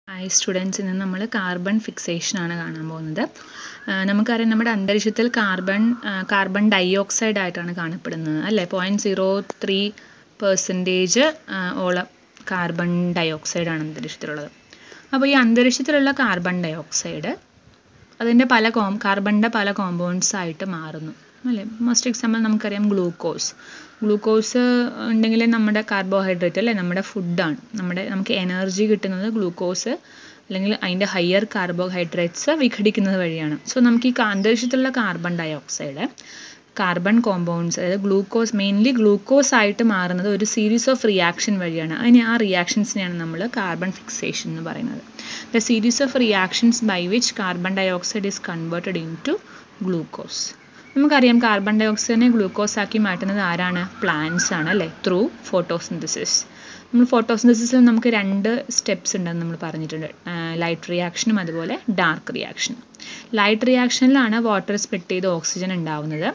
hi students ഇന്ന് നമ്മൾ carbon ഫിക്സേഷനാണ് കാണാൻ പോകുന്നത് ആ, നമുക്കറിയാം നമ്മുടെ അന്തരീക്ഷത്തിൽ കാർബൺ ആ, കാർബൺ ഡൈ ഓക്സൈഡ് ആയിട്ടാണ് കാണപ്പെടുന്നത് അല്ലേ പോയിൻറ്റ് സീറോ ത്രീ പെർസെൻറ്റേജ് ഓളം കാർബൺ ഡൈ ഓക്സൈഡാണ് അന്തരീക്ഷത്തിലുള്ളത് അപ്പോൾ ഈ അന്തരീക്ഷത്തിലുള്ള കാർബൺ ഡൈ ഓക്സൈഡ് അതിൻ്റെ പല കോം കാർബണിൻ്റെ പല കോമ്പൗണ്ട്സ് ആയിട്ട് മാറുന്നു അല്ലേ മോസ്റ്റ് എക്സാമ്പിൾ നമുക്കറിയാം ഗ്ലൂക്കോസ് ഗ്ലൂക്കോസ് ഉണ്ടെങ്കിൽ നമ്മുടെ കാർബോഹൈഡ്രേറ്റ് അല്ലേ നമ്മുടെ ഫുഡാണ് നമ്മുടെ നമുക്ക് എനർജി കിട്ടുന്നത് ഗ്ലൂക്കോസ് അല്ലെങ്കിൽ അതിൻ്റെ ഹയർ കാർബോഹൈഡ്രേറ്റ്സ് വിഘടിക്കുന്നത് വഴിയാണ് സോ നമുക്ക് ഈ കാ- അന്തരീക്ഷത്തിലുള്ള carbon dioxide carbon compounds അതായത് ഗ്ലൂക്കോസ് മെയിൻലി ഗ്ലൂക്കോസ് ആയിട്ട് മാറുന്നത് ഒരു സീരീസ് ഓഫ് റിയാക്ഷൻ വഴിയാണ് അതിന് ആ റിയാക്ഷൻസിനെയാണ് നമ്മൾ കാർബൺ ഫിക്സേഷൻ എന്ന് പറയുന്നത് the series of reactions by which carbon dioxide is converted into glucose നമുക്കറിയാം കാർബൺ ഡൈ ഓക്സൈഡിനെ ഗ്ലൂക്കോസ് ആക്കി മാറ്റുന്നത് ആരാണ് പ്ലാന്റ്സ് ആണ് അല്ലേ ത്രൂ ഫോട്ടോസിന്തസിസ് നമ്മൾ ഫോട്ടോസിന്തസിസിൽ നമുക്ക് രണ്ട് സ്റ്റെപ്സ് ഉണ്ടെന്ന് നമ്മൾ പറഞ്ഞിട്ടുണ്ട് ലൈറ്റ് റിയാക്ഷനും അതുപോലെ ഡാർക്ക് റിയാക്ഷനും ലൈറ്റ് റിയാക്ഷനിലാണ് വാട്ടർ സ്പ്ലിറ്റ് ചെയ്ത് ഓക്സിജൻ ഉണ്ടാവുന്നത്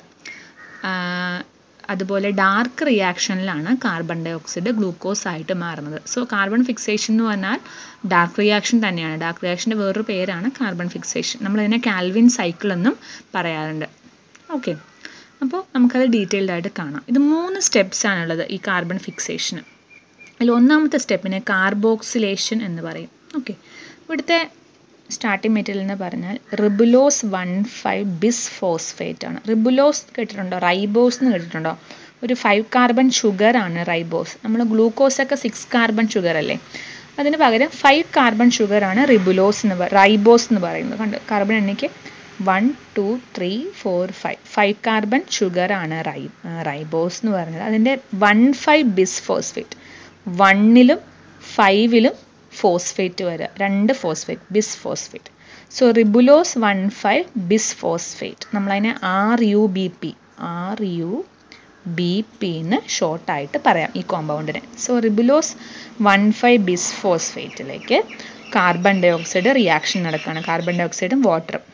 ആഹ് അതുപോലെ ഡാർക്ക് റിയാക്ഷനിലാണ് കാർബൺ ഡൈ ഓക്സൈഡ് ഗ്ലൂക്കോസ് ആയിട്ട് മാറുന്നത് സോ കാർബൺ ഫിക്സേഷൻ എന്ന് പറഞ്ഞാൽ ഡാർക്ക് റിയാക്ഷൻ തന്നെയാണ് ഡാർക്ക് റിയാക്ഷൻ്റെ വേറൊരു പേരാണ് കാർബൺ ഫിക്സേഷൻ നമ്മളതിനെ കാൽവിൻ സൈക്കിൾ എന്നും പറയാറുണ്ട് ഓക്കെ അപ്പോൾ നമുക്കത് ഡീറ്റെയിൽഡ് ആയിട്ട് കാണാം ഇത് മൂന്ന് സ്റ്റെപ്സ് ആണുള്ളത് ഈ കാർബൺ ഫിക്സേഷന് അതിൽ ഒന്നാമത്തെ സ്റ്റെപ്പിനെ കാർബോക്സിലേഷൻ എന്ന് പറയും ഓക്കെ ഇവിടുത്തെ സ്റ്റാർട്ടിംഗ് മെറ്റീരിയൽ എന്ന് പറഞ്ഞാൽ റിബുലോസ് വൺ ഫൈവ് ബിസ് ഫോസ്ഫേറ്റ് ആണ് റിബുലോസ് കേട്ടിട്ടുണ്ടോ റൈബോസ് എന്ന് കേട്ടിട്ടുണ്ടോ ഒരു ഫൈവ് കാർബൺ ഷുഗർ ആണ് റൈബോസ് നമ്മൾ ഗ്ലൂക്കോസ് ഒക്കെ സിക്സ് കാർബൺ ഷുഗർ അല്ലേ അതിന് പകരം ഫൈവ് കാർബൺ ഷുഗർ ആണ് റിബുലോസ് എന്ന് പറ- റൈബോസ് എന്ന് പറയുന്നത് കണ്ട് കാർബൺ എണ്ണയ്ക്ക് one two three four five five carbon sugar ആണ് റൈ റൈബോസ് എന്ന് പറയുന്നത് അതിൻ്റെ വൺ ഫൈവ് ബിസ് ഫോസ്ഫേറ്റ് വണ്ണിലും ഫൈവിലും ഫോസ്ഫേറ്റ് വരിക രണ്ട് phosphate bis phosphate so ribulose one five ബിസ് ഫോസ്ഫേറ്റ് നമ്മളതിനെ R U B P R U B P എന്ന് ഷോർട്ടായിട്ട് പറയാം ഈ കോമ്പൗണ്ടിനെ സോ റിബുലോസ് വൺ ഫൈവ് ബിസ് ഫോസ്ഫേറ്റിലേക്ക് കാർബൺ ഡൈ ഓക്സൈഡ് റിയാക്ഷൻ നടക്കുകയാണ് കാർബൺ ഡൈ ഓക്സൈഡും വാട്ടറും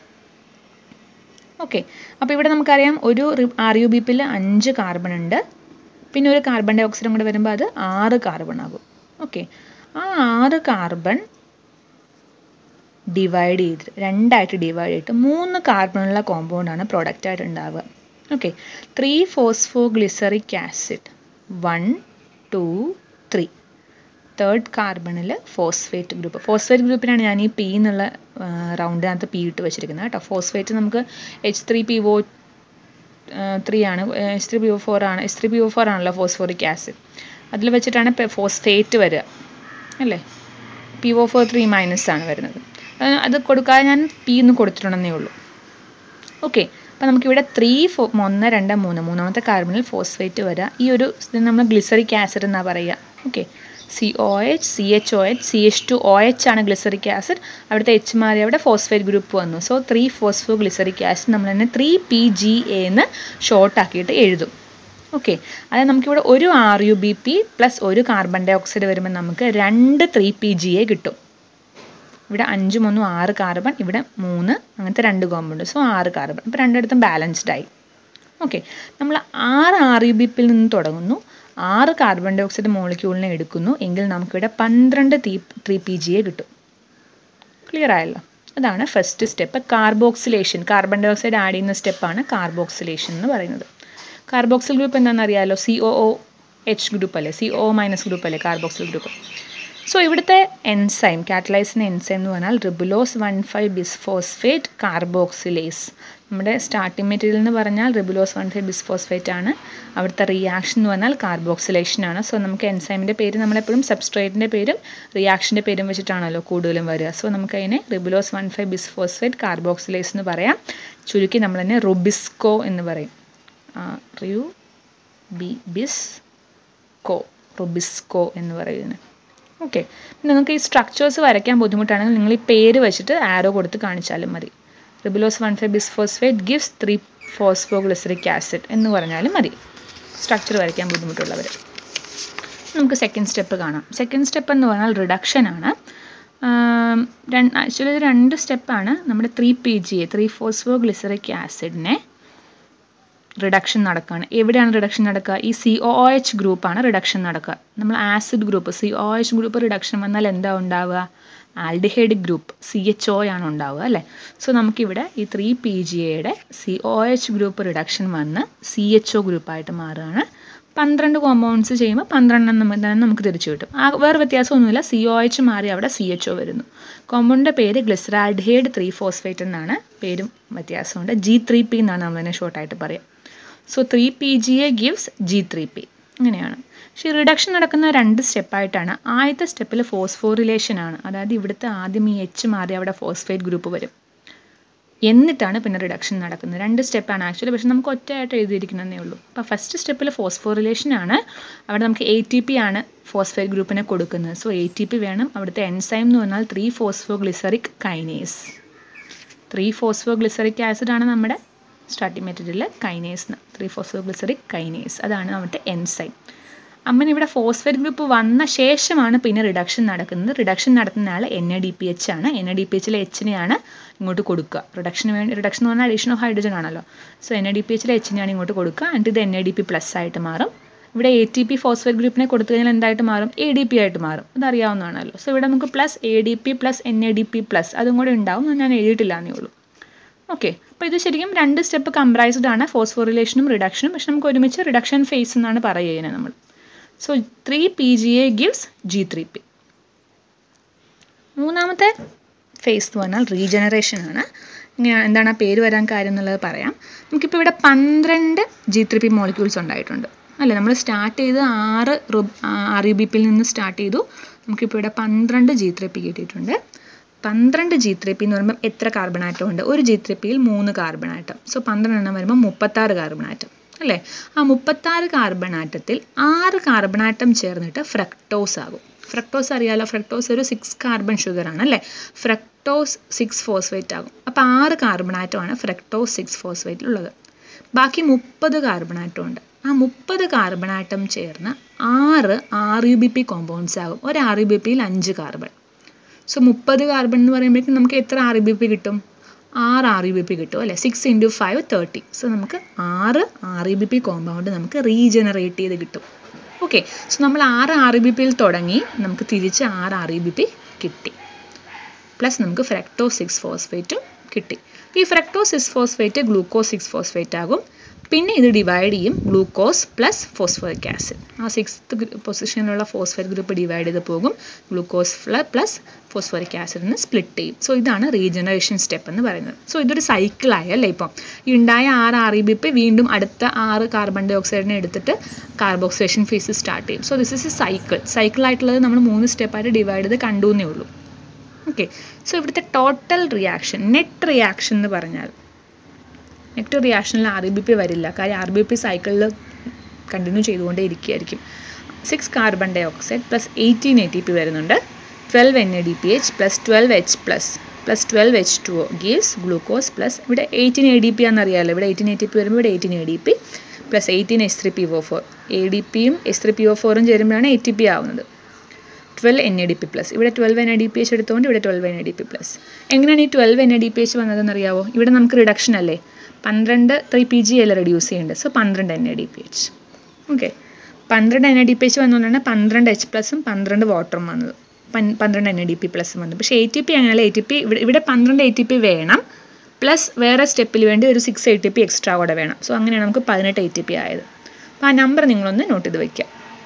ഓക്കെ അപ്പോൾ ഇവിടെ നമുക്കറിയാം ഒരു ആർ യു ബി പിയിൽ അഞ്ച് കാർബൺ ഉണ്ട് പിന്നെ ഒരു കാർബൺ ഡൈ ഓക്സൈഡും കൂടെ വരുമ്പോൾ അത് ആറ് കാർബൺ ആകും ഓക്കെ ആ ആറ് കാർബൺ ഡിവൈഡ് ചെയ്ത് രണ്ടായിട്ട് ഡിവൈഡ് ചെയ്തിട്ട് മൂന്ന് കാർബണുള്ള കോമ്പൗണ്ടാണ് പ്രൊഡക്റ്റായിട്ട് ഉണ്ടാവുക okay three phosphoglyceric acid one two three third കാർബണിൽ ഫോസ്ഫേറ്റ് ഗ്രൂപ്പ് ഫോസ്ഫേറ്റ് ഗ്രൂപ്പിനാണ് ഞാൻ ഈ പി എന്നുള്ള റൗണ്ടിനകത്ത് പി ഇട്ട് വെച്ചിരിക്കുന്നത് കേട്ടോ ഫോസ്ഫേറ്റ് നമുക്ക് H three P O three ആണ് H three P O four ആണ് H three P O four ആണല്ലോ ഫോസ്ഫോറിക് ആസിഡ് അതിൽ വെച്ചിട്ടാണ് ഫോസ്ഫേറ്റ് വരിക അല്ലേ P O four three minus ആണ് വരുന്നത് അത് അത് കൊടുക്കാതെ ഞാൻ പി എന്ന് കൊടുത്തിട്ടുണ്ടെന്നേ ഉള്ളൂ ഓക്കെ അപ്പോൾ നമുക്കിവിടെ ത്രീ ഫോ ഒന്ന് രണ്ട് മൂന്ന് മൂന്നാമത്തെ കാർബണിൽ ഫോസ്ഫേറ്റ് വരിക ഈ ഒരു ഇത് നമ്മൾ ഗ്ലിസറിക് ആസിഡ് എന്നാണ് പറയുക okay C O H C H O H C H two O H ആണ് ഗ്ലിസറിക് ആസിഡ് അവിടുത്തെ എച്ച് മാറി അവിടെ ഫോസ്ഫേറ്റ് ഗ്രൂപ്പ് വന്നു so three phosphoglyceric acid നമ്മൾ തന്നെ ത്രീ പി ജി എ എന്ന് ഷോർട്ടാക്കിയിട്ട് എഴുതും ഓക്കെ അതായത് നമുക്കിവിടെ ഒരു R U B P plus ഒരു കാർബൺ ഡൈ ഓക്സൈഡ് വരുമ്പോൾ നമുക്ക് രണ്ട് ത്രീ പി ജി എ കിട്ടും ഇവിടെ അഞ്ചും ഒന്നും ആറ് കാർബൺ ഇവിടെ മൂന്ന് അങ്ങനത്തെ രണ്ട് കോമ്പൗണ്ട് സോ ആറ് കാർബൺ അപ്പോൾ രണ്ടിടത്തും ബാലൻസ്ഡ് ആയി ഓക്കെ നമ്മൾ ആറ് ആർ യു ബി പിയിൽ നിന്ന് തുടങ്ങുന്നു ആറ് കാർബൺ ഡൈ ഓക്സൈഡ് മോളിക്യൂളിനെ എടുക്കുന്നു എങ്കിൽ നമുക്കിവിടെ പന്ത്രണ്ട് three three P G A കിട്ടും ക്ലിയർ ആയല്ലോ അതാണ് first step carboxylation carbon dioxide add ചെയ്യുന്ന സ്റ്റെപ്പാണ് കാർബോക്സിലേഷൻ എന്ന് പറയുന്നത് കാർബോക്സിൽ ഗ്രൂപ്പ് എന്താണെന്ന് അറിയാമല്ലോ C O O H group അല്ലേ സി ഒ മൈനസ് ഗ്രൂപ്പ് അല്ലേ കാർബോക്സിൽ ഗ്രൂപ്പ് സോ ഇവിടുത്തെ എൻസൈം കാറ്റലൈസിന് എൻസൈം എന്ന് പറഞ്ഞാൽ ribulose one five bisphosphate carboxylase നമ്മുടെ സ്റ്റാർട്ടിംഗ് മെറ്റീരിയൽ എന്ന് പറഞ്ഞാൽ റിബുലോസ് വൺ ഫൈവ് ബിസ്ഫോസ്ഫേറ്റ് ആണ് അവിടുത്തെ റിയാക്ഷൻ എന്ന് പറഞ്ഞാൽ കാർബോക്സിലേഷൻ ആണ് സോ നമുക്ക് എൻസൈമിൻ്റെ പേര് നമ്മളെപ്പോഴും സബ്സ്ട്രേറ്റിൻ്റെ പേരും റിയാക്ഷൻ്റെ പേരും വെച്ചിട്ടാണല്ലോ കൂടുതലും വരിക സോ നമുക്കതിനെ ribulose one five bisphosphate carboxylase എന്ന് പറയാം ചുരുക്കി നമ്മൾ തന്നെ റുബിസ്കോ എന്ന് പറയും റിയു ബി ബിസ് കോ റുബിസ്കോ എന്ന് പറയുന്നത് ഓക്കെ നിങ്ങൾക്ക് ഈ സ്ട്രക്ചേഴ്സ് വരയ്ക്കാൻ ബുദ്ധിമുട്ടാണെങ്കിൽ നിങ്ങൾ ഈ പേര് വെച്ചിട്ട് ആരോ കൊടുത്ത് കാണിച്ചാലും മതി ribulose one five bisphosphate gives three phosphoglyceric acid എന്ന് പറഞ്ഞാലും മതി സ്ട്രക്ചർ വരയ്ക്കാൻ ബുദ്ധിമുട്ടുള്ളവർ നമുക്ക് സെക്കൻഡ് സ്റ്റെപ്പ് കാണാം സെക്കൻഡ് സ്റ്റെപ്പ് എന്ന് പറഞ്ഞാൽ റിഡക്ഷൻ ആണ് ആക്ച്വലി ഇത് രണ്ട് സ്റ്റെപ്പാണ് നമ്മുടെ three P G A three phosphoglyceric ആസിഡിനെ റിഡക്ഷൻ നടക്കുകയാണ് എവിടെയാണ് റിഡക്ഷൻ നടക്കുക ഈ സി ഒ എച്ച് ഗ്രൂപ്പാണ് റിഡക്ഷൻ നടക്കുക നമ്മൾ acid group C O H group reduction വന്നാൽ എന്താ ഉണ്ടാവുക aldehyde group C H O ആണ് ഉണ്ടാവുക അല്ലേ സോ നമുക്കിവിടെ ഈ ത്രീ പി ജി എയുടെ C O H group reduction വന്ന് സി എച്ച് ഒ ഗ്രൂപ്പായിട്ട് മാറുകയാണ് പന്ത്രണ്ട് കോമ്പൗണ്ട്സ് ചെയ്യുമ്പോൾ പന്ത്രണ്ടെണ്ണം തന്നെ നമുക്ക് തിരിച്ചു കിട്ടും ആ വേറെ വ്യത്യാസമൊന്നുമില്ല സി ഒ എച്ച് മാറി അവിടെ സി എച്ച് ഒ വരുന്നു കോമ്പൗണ്ടിൻ്റെ പേര് ഗ്ലിസറാൽഡിഹൈഡ് ത്രീ ഫോസ്ഫേറ്റ് എന്നാണ് പേരും വ്യത്യാസമുണ്ട് ജി ത്രീ പി എന്നാണ് നമ്മളതിനെ ഷോർട്ടായിട്ട് പറയുക so three P G A gives G three P അങ്ങനെയാണ് പക്ഷേ റിഡക്ഷൻ നടക്കുന്ന രണ്ട് സ്റ്റെപ്പായിട്ടാണ് ആദ്യത്തെ സ്റ്റെപ്പിൽ ഫോസ്ഫോറിലേഷൻ ആണ് അതായത് ഇവിടുത്തെ ആദ്യം ഈ എച്ച് മാറി അവിടെ ഫോസ്ഫേറ്റ് ഗ്രൂപ്പ് വരും എന്നിട്ടാണ് പിന്നെ റിഡക്ഷൻ നടക്കുന്നത് രണ്ട് സ്റ്റെപ്പാണ് ആക്ച്വലി പക്ഷെ നമുക്ക് ഒറ്റയായിട്ട് എഴുതിയിരിക്കുന്നതേ ഉള്ളൂ അപ്പോൾ ഫസ്റ്റ് സ്റ്റെപ്പിൽ ഫോസ്ഫോറിലേഷൻ ആണ് അവിടെ നമുക്ക് എ ടി പി ആണ് ഫോസ്ഫേറ്റ് ഗ്രൂപ്പിനെ കൊടുക്കുന്നത് സോ എ ടി പി വേണം അവിടുത്തെ എൻസൈം എന്ന് പറഞ്ഞാൽ three phosphoglyceric kinase three phosphoglyceric acid ആണ് നമ്മുടെ starting material kinase three phosphoglyceric kinase അതാണ് അവിടുത്തെ എൻസൈം അമ്മന് ഇവിടെ ഫോസ്ഫേറ്റ് ഗ്രൂപ്പ് വന്ന ശേഷമാണ് പിന്നെ റിഡക്ഷൻ നടക്കുന്നത് റിഡക്ഷൻ നടത്തുന്ന ആൾ N A D P H ആണ് എൻ എ ഡി പി എച്ചിലെ എച്ചിനെയാണ് ഇങ്ങോട്ട് കൊടുക്കുക റിഡക്ഷന് വേണ്ടി റിഡക്ഷൻ എന്ന് പറഞ്ഞാൽ അഡീഷൻ ഓഫ് ഹൈഡ്രജൻ ആണല്ലോ so N A D P എച്ചിലെ എച്ചിനെയാണ് ഇങ്ങോട്ട് കൊടുക്കുക എന്നിട്ട് ഇത് N A D P plus ആയിട്ട് മാറും ഇവിടെ എ ടി പി ഫോസ്ഫേറ്റ് ഗ്രൂപ്പിനെ കൊടുത്തു കഴിഞ്ഞാൽ എന്തായിട്ട് മാറും എ ഡി പി ആയിട്ട് മാറും അതറിയാവുന്നതാണല്ലോ സോ ഇവിടെ നമുക്ക് plus A D P plus N A D P plus അതും കൂടെ ഉണ്ടാവും അത് ഞാൻ എഴുതിയിട്ടില്ല എന്നേ ഉള്ളൂ ഓക്കെ അപ്പോൾ ഇത് ശരിക്കും രണ്ട് സ്റ്റെപ്പ് കംപ്രൈസ്ഡ് ആണ് ഫോസ്ഫോറിലേഷനും റിഡക്ഷനും പക്ഷെ നമുക്ക് ഒരുമിച്ച് റിഡക്ഷൻ ഫേസ് എന്നാണ് പറയുന്നത് നമ്മൾ so three P G A gives G three P മൂന്നാമത്തെ ഫേസ് എന്ന് പറഞ്ഞാൽ റീജനറേഷൻ ആണ് ഇങ്ങനെ എന്താണ് ആ പേര് വരാൻ കാര്യം എന്നുള്ളത് പറയാം നമുക്കിപ്പോൾ ഇവിടെ പന്ത്രണ്ട് ജി ത്രീ പി മോളിക്യൂൾസ് ഉണ്ടായിട്ടുണ്ട് അല്ലേ നമ്മൾ സ്റ്റാർട്ട് ചെയ്ത് ആറ് ആർ യു ബി പിയിൽ നിന്ന് സ്റ്റാർട്ട് ചെയ്തു നമുക്കിപ്പോൾ ഇവിടെ പന്ത്രണ്ട് ജി ത്രീ പി കിട്ടിയിട്ടുണ്ട് പന്ത്രണ്ട് ജി ത്രീ പി എന്ന് പറയുമ്പോൾ എത്ര കാർബൺ ആറ്റം ഉണ്ട് ഒരു ജി ത്രീ പിയിൽ മൂന്ന് കാർബൺ ആറ്റം സോ പന്ത്രണ്ട് എണ്ണം വരുമ്പോൾ മുപ്പത്താറ് കാർബൺ ആറ്റം അല്ലേ ആ മുപ്പത്താറ് കാർബൺ ആറ്റത്തിൽ ആറ് കാർബൺ ആറ്റം ചേർന്നിട്ട് ഫ്രക്ടോസ് ആകും ഫ്രക്ടോസ് അറിയാലോ ഫ്രക്ടോസ് ഒരു സിക്സ് കാർബൺ ഷുഗർ ആണ് അല്ലേ ഫ്രക്ടോസ് സിക്സ് ഫോസ്ഫേറ്റ് ആകും അപ്പോൾ ആറ് കാർബൺ ആറ്റമാണ് ഫ്രക്ടോസ് സിക്സ് ഫോസ്ഫേറ്റിലുള്ളത് ബാക്കി മുപ്പത് കാർബൺ ആറ്റം ഉണ്ട് ആ മുപ്പത് കാർബൺ ആറ്റം ചേർന്ന് ആറ് R U B P compounds ആകും ഒരു ആർ യു ബി പിയിൽ അഞ്ച് കാർബൺ സോ മുപ്പത് കാർബൺ എന്ന് പറയുമ്പോഴേക്കും നമുക്ക് എത്ര ആർ യു ബി പി കിട്ടും ആറ് ആർ യു ബി പി കിട്ടും അല്ലേ six into five thirty so നമുക്ക് ആറ് R U B P compound നമുക്ക് റീജനറേറ്റ് ചെയ്ത് കിട്ടും ഓക്കെ സോ നമ്മൾ ആറ് ആർ യു ബി പിയിൽ തുടങ്ങി നമുക്ക് തിരിച്ച് ആറ് ആർ യു ബി പി കിട്ടി പ്ലസ് നമുക്ക് ഫ്രക്ടോ സിക്സ് ഫോസ്ഫേറ്റും കിട്ടി ഈ fructo six phosphate glucose six phosphate ആകും പിന്നെ ഇത് ഡിവൈഡ് ചെയ്യും ഗ്ലൂക്കോസ് പ്ലസ് ഫോസ്ഫറിക് ആസിഡ് ആ സിക്സ്ത് പൊസിഷനിലുള്ള ഫോസ്ഫേറ്റ് ഗ്രൂപ്പ് ഡിവൈഡ് ചെയ്ത് പോകും ഗ്ലൂക്കോസ് പ്ലസ് ഫോസ്ഫറിക് ആസിഡിന് സ്പ്ലിറ്റ് ചെയ്യും സോ ഇതാണ് റീജനറേഷൻ സ്റ്റെപ്പ് എന്ന് പറയുന്നത് സോ ഇതൊരു സൈക്കിളായി അല്ലേ ഇപ്പം ഈ ഉണ്ടായ ആറ് ആർ ഇ ബി പി വീണ്ടും അടുത്ത ആറ് കാർബൺ ഡൈ ഓക്സൈഡിനെ എടുത്തിട്ട് കാർബോക്സിലേഷൻ ഫേസ് സ്റ്റാർട്ട് ചെയ്യും so this is a cycle സൈക്കിളായിട്ടുള്ളത് നമ്മൾ മൂന്ന് സ്റ്റെപ്പായിട്ട് ഡിവൈഡ് ചെയ്ത് കണ്ടു എന്നേ ഉള്ളൂ ഓക്കെ സോ ഇവിടുത്തെ ടോട്ടൽ റിയാക്ഷൻ നെറ്റ് റിയാക്ഷൻ എന്ന് പറഞ്ഞാൽ നെറ്റ് റിയാക്ഷനിൽ ആർ ബി പി വരില്ല കാര്യം ആർ ബി പി സൈക്കിളിൽ കണ്ടിന്യൂ ചെയ്തുകൊണ്ടേ ഇരിക്കുകയായിരിക്കും six carbon dioxide plus eighteen A T P വരുന്നുണ്ട് twelve N A D P H plus twelve H plus plus twelve H two O gives glucose plus ഇവിടെ eighteen A D P ആണെന്നറിയാമല്ലോ ഇവിടെ eighteen A T P വരുമ്പോൾ ഇവിടെ eighteen A D P plus eighteen S three P O four A D പിയും S three P O ഫോറും ചേരുമ്പോഴാണ് A T P ആവുന്നത് twelve N A D P plus ഇവിടെ twelve N A D P H എടുത്തുകൊണ്ട് ഇവിടെ twelve N A D P plus എങ്ങനെയാണ് ഈ twelve N A D P H വന്നതെന്ന് അറിയാവോ ഇവിടെ നമുക്ക് റിഡക്ഷൻ അല്ലേ പന്ത്രണ്ട് ത്രീ പി ജി അല്ല റെഡ്യൂസ് ചെയ്യേണ്ടത് സോ പന്ത്രണ്ട് N A D P H okay പന്ത്രണ്ട് N A D P H വന്നുകൊണ്ടാണ് പന്ത്രണ്ട് എച്ച് പ്ലസും പന്ത്രണ്ട് വാട്ടറും വന്നത് പന്ത്രണ്ട് എൻ എ ഡി പി പ്ലസും വന്നത് പക്ഷേ എ ടി പി അങ്ങനെയല്ല എ ടി പി ഇവിടെ ഇവിടെ പന്ത്രണ്ട് എ ടി പി വേണം പ്ലസ് വേറെ സ്റ്റെപ്പിൽ വേണ്ടി ഒരു six A T P extra കൂടെ വേണം സോ അങ്ങനെയാണ് നമുക്ക് പതിനെട്ട് എ ടി പി ആയത് അപ്പോൾ ആ നമ്പർ നിങ്ങളൊന്ന് നോട്ട് ചെയ്ത് വയ്ക്കുക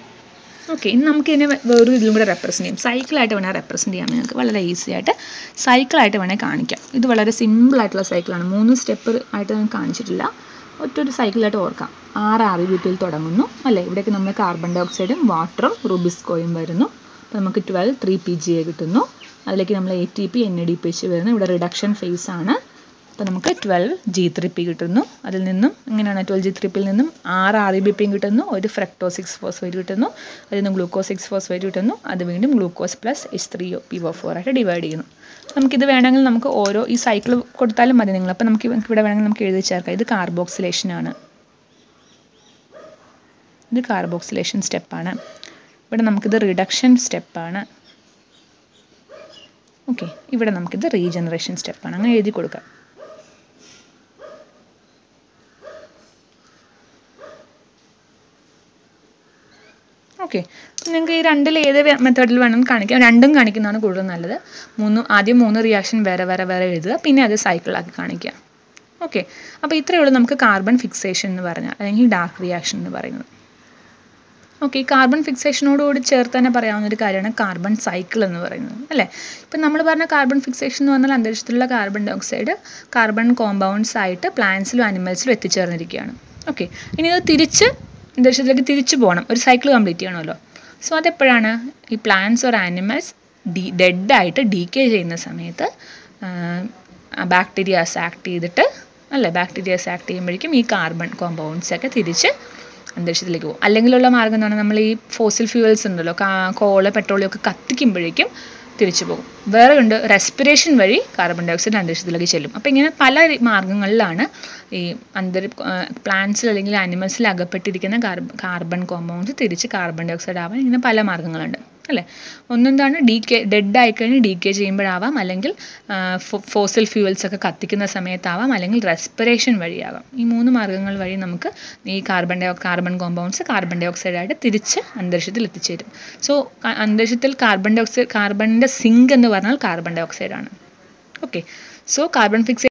ഓക്കെ ഇനി നമുക്ക് ഇതിനെ വേറൊരു ഇതിലും കൂടെ റെപ്രസെൻറ്റ് ചെയ്യാം സൈക്കിളായിട്ട് വേണേൽ റെപ്രസെൻറ്റ് ചെയ്യാം നിങ്ങൾക്ക് വളരെ ഈസി ആയിട്ട് സൈക്കിളായിട്ട് വേണേൽ കാണിക്കാം ഇത് വളരെ സിമ്പിളായിട്ടുള്ള സൈക്കിളാണ് മൂന്ന് സ്റ്റെപ്പ് ആയിട്ട് ഞാൻ കാണിച്ചിട്ടില്ല ഒറ്റൊരു സൈക്കിളായിട്ട് ഓർക്കാം ആറ് ആറ് ബ്യൂട്ടിയിൽ തുടങ്ങുന്നു അല്ലേ ഇവിടേക്ക് നമ്മൾ കാർബൺ ഡൈ ഓക്സൈഡും വാട്ടറും റുബിസ്കോയും വരുന്നു അപ്പോൾ നമുക്ക് twelve three P G A കിട്ടുന്നു അതിലേക്ക് നമ്മൾ A T P N A D P H വരുന്നു ഇവിടെ റിഡക്ഷൻ ഫേസ് ആണ് അപ്പോൾ നമുക്ക് ട്വൽവ് ജി ത്രീ പി കിട്ടുന്നു അതിൽ നിന്നും എങ്ങനെയാണ് ട്വൽവ് ജി ത്രീ പിയിൽ നിന്നും ആറ് ആർ ഇ ബി പിയും കിട്ടുന്നു ഒരു ഫ്രക്ടോ സിക്സ് ഫോസ്ഫേറ്റ് കിട്ടുന്നു അതിൽ നിന്ന് ഗ്ലൂക്കോസ് സിക്സ് ഫോസ്ഫേറ്റ് കിട്ടുന്നു അത് വീണ്ടും glucose plus H three O P O four ആയിട്ട് ഡിവൈഡ് ചെയ്യുന്നു നമുക്കിത് വേണമെങ്കിൽ നമുക്ക് ഓരോ ഈ സൈക്കിൾ കൊടുത്താലും മതി നിങ്ങൾ അപ്പോൾ നമുക്ക് ഇവിടെ വേണമെങ്കിൽ നമുക്ക് എഴുതി ചേർക്കാം ഇത് കാർബോക്സിലേഷനാണ് ഇത് കാർബോക്സിലേഷൻ സ്റ്റെപ്പാണ് ഇവിടെ നമുക്കിത് റിഡക്ഷൻ സ്റ്റെപ്പാണ് ഓക്കെ ഇവിടെ നമുക്കിത് റീജനറേഷൻ സ്റ്റെപ്പാണ് അങ്ങനെ എഴുതി കൊടുക്കാം ഓക്കെ നിങ്ങൾക്ക് ഈ രണ്ടിൽ ഏത് മെത്തേഡിൽ വേണം കാണിക്കാം രണ്ടും കാണിക്കുന്നതാണ് കൂടുതൽ നല്ലത് മൂന്ന് ആദ്യം മൂന്ന് റിയാക്ഷൻ വേറെ വേറെ വേറെ എഴുതുക പിന്നെ അത് സൈക്കിളാക്കി കാണിക്കുക ഓക്കെ അപ്പോൾ ഇത്രയേ ഉള്ളൂ നമുക്ക് കാർബൺ ഫിക്സേഷൻ എന്ന് പറഞ്ഞാൽ അല്ലെങ്കിൽ ഡാർക്ക് റിയാക്ഷൻ എന്ന് പറയുന്നത് ഓക്കെ ഈ കാർബൺ ഫിക്സേഷനോടുകൂടി ചേർത്ത് തന്നെ പറയാവുന്ന ഒരു കാര്യമാണ് കാർബൺ സൈക്കിൾ എന്ന് പറയുന്നത് അല്ലേ ഇപ്പം നമ്മൾ പറഞ്ഞ കാർബൺ ഫിക്സേഷൻ എന്ന് പറഞ്ഞാൽ അന്തരീക്ഷത്തിലുള്ള carbon dioxide carbon compounds ആയിട്ട് പ്ലാന്റ്സിലും അനിമൽസിലും എത്തിച്ചേർന്നിരിക്കുകയാണ് ഓക്കെ ഇനി ഇത് തിരിച്ച് അന്തരീക്ഷത്തിലേക്ക് തിരിച്ചു പോകണം ഒരു സൈക്കിൾ കംപ്ലീറ്റ് ചെയ്യണമല്ലോ സോ അതെപ്പോഴാണ് ഈ പ്ലാന്റ്സ് ഓർ ആനിമൽസ് ഡി ഡെഡായിട്ട് ഡീക്കേ ചെയ്യുന്ന സമയത്ത് ബാക്ടീരിയാസ് ആക്ട് ചെയ്തിട്ട് അല്ലേ ബാക്ടീരിയാസ് ആക്ട് ചെയ്യുമ്പോഴേക്കും ഈ കാർബൺ കോമ്പൗണ്ട്സ് ഒക്കെ തിരിച്ച് അന്തരീക്ഷത്തിലേക്ക് പോകും അല്ലെങ്കിലുള്ള മാർഗ്ഗം എന്താണ് നമ്മൾ ഈ ഫോസിൽ ഫ്യൂവൽസ് ഉണ്ടല്ലോ കോള് പെട്രോളിയം ഒക്കെ കത്തിക്കുമ്പോഴേക്കും തിരിച്ചു പോകും വേറെ ഉണ്ട് റെസ്പിറേഷൻ വഴി കാർബൺ ഡൈ ഓക്സൈഡ് അന്തരീക്ഷത്തിലേക്ക് ചെല്ലും അപ്പോൾ ഇങ്ങനെ പല മാർഗ്ഗങ്ങളിലാണ് ഈ അന്തരി പ്ലാന്റ്സിൽ അല്ലെങ്കിൽ ആനിമൽസിൽ അകപ്പെട്ടിരിക്കുന്ന കാർബൺ കോമ്പൗണ്ട്സ് തിരിച്ച് കാർബൺ ഡൈ ഓക്സൈഡ് ആവാൻ ഇങ്ങനെ പല മാർഗ്ഗങ്ങളുണ്ട് അല്ലേ ഒന്നെന്താണ് ഡീ കെ ഡെഡ് ആയിക്കഴിഞ്ഞ് ഡീ കെ ചെയ്യുമ്പോഴാവാം അല്ലെങ്കിൽ ഫോസിൽ ഫ്യൂവൽസ് ഒക്കെ കത്തിക്കുന്ന സമയത്താവാം അല്ലെങ്കിൽ റെസ്പിറേഷൻ വഴിയാവാം ഈ മൂന്ന് മാർഗ്ഗങ്ങൾ വഴി നമുക്ക് ഈ carbon di carbon compounds carbon ഡൈ ഓക്സൈഡായിട്ട് തിരിച്ച് അന്തരീക്ഷത്തിൽ എത്തിച്ചേരും സോ അന്തരീക്ഷത്തിൽ കാർബൺ ഡൈ ഓക്സൈഡ് കാർബണിൻ്റെ സിങ്ക് എന്ന് പറഞ്ഞാൽ കാർബൺ ഡൈ ഓക്സൈഡാണ് ഓക്കെ സോ കാർബൺ ഫിക്സ്